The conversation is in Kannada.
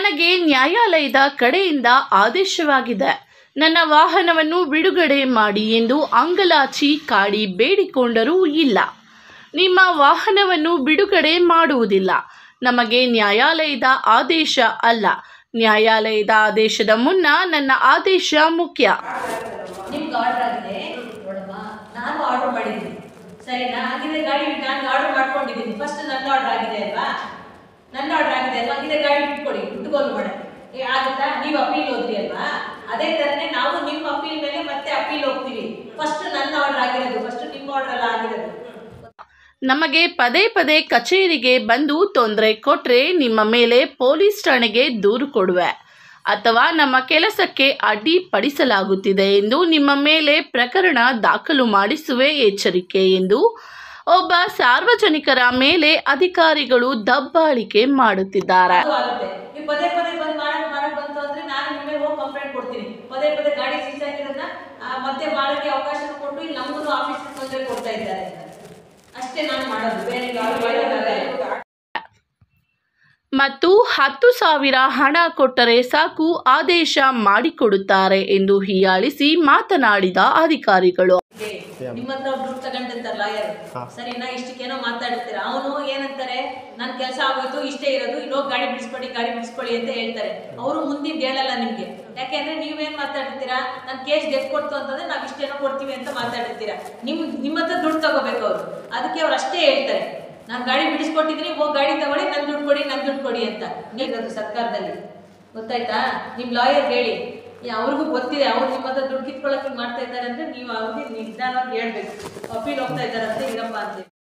ನನಗೆ ನ್ಯಾಯಾಲಯದ ಕಡೆಯಿಂದ ಆದೇಶವಾಗಿದೆ ನನ್ನ ವಾಹನವನ್ನು ಬಿಡುಗಡೆ ಮಾಡಿ ಎಂದು ಅಂಗಲಾಚಿ ಕಾಡಿ ಬೇಡಿಕೊಂಡರೂ ಇಲ್ಲ ನಿಮ್ಮ ವಾಹನವನ್ನು ಬಿಡುಗಡೆ ಮಾಡುವುದಿಲ್ಲ ನಮಗೆ ನ್ಯಾಯಾಲಯದ ಆದೇಶ ಅಲ್ಲ ನ್ಯಾಯಾಲಯದ ಆದೇಶದ ಮುನ್ನ ನನ್ನ ಆದೇಶ ಮುಖ್ಯ ನಿಮ್ಗೆ ಆರ್ಡರ್ ಆಗಿದೆ ನೋಡಮ್ಮ ನಾನು ಆರ್ಡರ್ ಮಾಡಿದ್ದೀನಿ ಸರಿನಾ ಹಾಗಿದ್ರೆ ಗಾಡಿ ನಾನು ಆರ್ಡರ್ ಮಾಡ್ಕೊಂಡಿದ್ದೀನಿ ಫಸ್ಟ್ ನನ್ನ ಆರ್ಡರ್ ಆಗಿದೆ ಅಲ್ವಾ ನನ್ನ ಆರ್ಡರ್ ಆಗಿದೆ ಅಲ್ವಾ ಹಾಗಿದ್ರೆ ಗಾಡಿ ಬಿಟ್ಕೊಡಿ ಬಿಟ್ಕೊಂಡು ಮಾಡಿ ಏ ಆಗುತ್ತಾ ನೀವು ಅಪೀಲ್ ಹೋದ್ರಿ ಅಲ್ವಾ ಅದೇ ಥರನೇ ನಾವು ನಿಮ್ಮ ಅಪೀಲ್ ಮೇಲೆ ಮತ್ತೆ ಅಪೀಲ್ ಹೋಗ್ತೀವಿ ಫಸ್ಟ್ ನನ್ನ ಆರ್ಡರ್ ಆಗಿರೋದು ಫಸ್ಟ್ ನಿಮ್ಮ ಆರ್ಡರ್ ಅಲ್ಲ ಆಗಿರೋದು ನಮಗೆ ಪದೇ ಪದೇ ಕಚೇರಿಗೆ ಬಂದು ತೊಂದರೆ ಕೊಟ್ಟರೆ ನಿಮ್ಮ ಮೇಲೆ ಪೊಲೀಸ್ ಠಾಣೆಗೆ ದೂರು ಕೊಡುವೆ ಅಥವಾ ನಮ್ಮ ಕೆಲಸಕ್ಕೆ ಅಡ್ಡಿಪಡಿಸಲಾಗುತ್ತಿದೆ ಎಂದು ನಿಮ್ಮ ಮೇಲೆ ಪ್ರಕರಣ ದಾಖಲು ಮಾಡಿಸುವೆ ಎಚ್ಚರಿಕೆ ಎಂದು ಒಬ್ಬ ಸಾರ್ವಜನಿಕರ ಮೇಲೆ ಅಧಿಕಾರಿಗಳು ದಬ್ಬಾಳಿಕೆ ಮಾಡುತ್ತಿದ್ದಾರೆ ಅದು ಆಗುತ್ತೆ ನೀವು ಪದೇ ಪದೇ ಬಂದು ಮಾಡಕ್ ಮಾಡಕ್ ಬಂತು ಅಂದ್ರೆ ನಾನು ನಿಮಗೆ ಹೋಗಿ ಕಂಪ್ಲೇಂಟ್ ಕೊಡ್ತೀನಿ ಪದೇ ಪದೇ ಗಾಡಿ ಸೀಸ್ ಆಗಿರೋದನ್ನ ಆ, ಮತ್ತೆ ಮಾಡಕ್ಕೆ ಅವಕಾಶ ಕೊಟ್ಟು ಇಲ್ಲಿ ನಮಗೂ ಆಫೀಸ್ ತೊಂದರೆ ಕೊಡ್ತಾ ಇದ್ದಾರೆ ಅಷ್ಟೇ ನಾನು ಮಾಡೋದು ಬೇರೆ ಯಾವ್ದು ಮಾಡೋದಾಗಲ್ಲ. ಮತ್ತು ಹತ್ತು ಸಾವಿರ ಹಣ ಕೊಟ್ಟರೆ ಸಾಕು ಆದೇಶ ಮಾಡಿಕೊಡುತ್ತಾರೆ ಎಂದು ಹೀಯಾಳಿಸಿ ಮಾತನಾಡಿದ ಅಧಿಕಾರಿಗಳು ನಿಮ್ಮ ಹತ್ರ ಒಬ್ರು ದುಡ್ಡು ತಗೊಂಡಿರ್ತಾರೆ ಲಾಯರ್ ಸರಿನಾ ಇಷ್ಟಕ್ಕೇನೋ ಮಾತಾಡ್ತೀರ ಅವನು ಏನಂತಾರೆ ನನ್ನ ಕೆಲಸ ಆಗೋಯ್ತು ಇಷ್ಟೇ ಇರೋದು ಇಲ್ಲೋಗಿ ಗಾಡಿ ಬಿಡಿಸ್ಕೊಡಿ ಗಾಡಿ ಬಿಡಿಸ್ಕೊಳ್ಳಿ ಅಂತ ಹೇಳ್ತಾರೆ ಅವರು ಮುಂದಿನ ಹೇಳಲ್ಲ ನಿಮ್ಗೆ ಯಾಕೆಂದ್ರೆ ನೀವೇನ್ ಮಾತಾಡ್ತೀರಾ ನನ್ನ ಕೇಸ್ ಡೆತ್ ಕೊಡ್ತು ಅಂತಂದ್ರೆ ನಾವು ಇಷ್ಟೇನೋ ಕೊಡ್ತೀವಿ ಅಂತ ಮಾತಾಡ್ತೀರಾ ನಿಮ್ ನಿಮ್ಮ ಹತ್ರ ದುಡ್ಡು ತಗೋಬೇಕು ಅವರು ಅದಕ್ಕೆ ಅವ್ರು ಅಷ್ಟೇ ಹೇಳ್ತಾರೆ ನಾನು ಗಾಡಿ ಬಿಡಿಸ್ಕೊಟ್ಟಿದ್ದೀನಿ ಹೋಗಿ ಗಾಡಿ ತಗೊಳ್ಳಿ ನನ್ ದುಡ್ಡು ಕೊಡಿ ನನ್ ದುಡ್ಡು ಕೊಡಿ ಅಂತ ನೀರದು ಸರ್ಕಾರದಲ್ಲಿ ಗೊತ್ತಾಯ್ತಾ ನಿಮ್ ಲಾಯರ್ ಹೇಳಿ ಯಾ- ಅವ್ರಿಗೂ ಗೊತ್ತಿದೆ ಅವ್ರು ನಿಮ್ಮ ಹತ್ರ ದುಡ್ಡು ಕಿತ್ಕೊಳ್ಳೋಕೆ ಮಾಡ್ತಾ ಇದ್ದಾರೆ ಅಂದ್ರೆ ನೀವು ಅವ್ರಿಗೆ ನಿಧಾನವಾಗಿ ಹೇಳ್ಬೇಕು ಅಪೀಲ್ ಹೋಗ್ತಾ ಇದ್ದಾರಂತೆ ಇರಪ್ಪ ಅಂತ